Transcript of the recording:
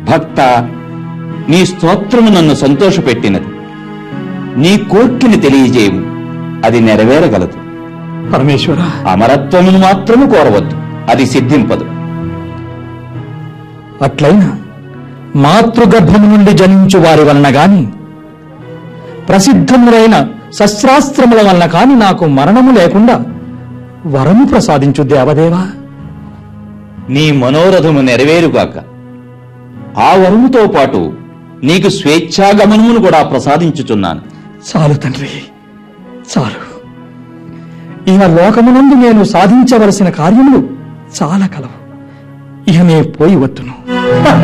భక్త నీ స్తోత్రము నన్ను సంతోషపెట్టినది నీ కోర్కెని తెలియజేయము అది నెరవేరగలదు పరమేశ్వర అమరత్వమును మాత్రము కోరవద్దు అది సిద్ధింపదు అట్లయినా మాతృగర్భము నుండి జనించు వారి వలన గాని ప్రసిద్ధములైన శస్త్రాస్త్రముల వలన కాని నాకు మరణము లేకుండా వరము ప్రసాదించు దేవదేవా నీ మనోరథము నెరవేరుగాక ఆ వరముతో పాటు నీకు స్వేచ్ఛాగమనమును కూడా ప్రసాదించుచున్నాను చాలు తండ్రి చాలు ఇక లోకమునందు నేను సాధించవలసిన కార్యములు చాలా కలవు ఇక నే పోయి వత్తును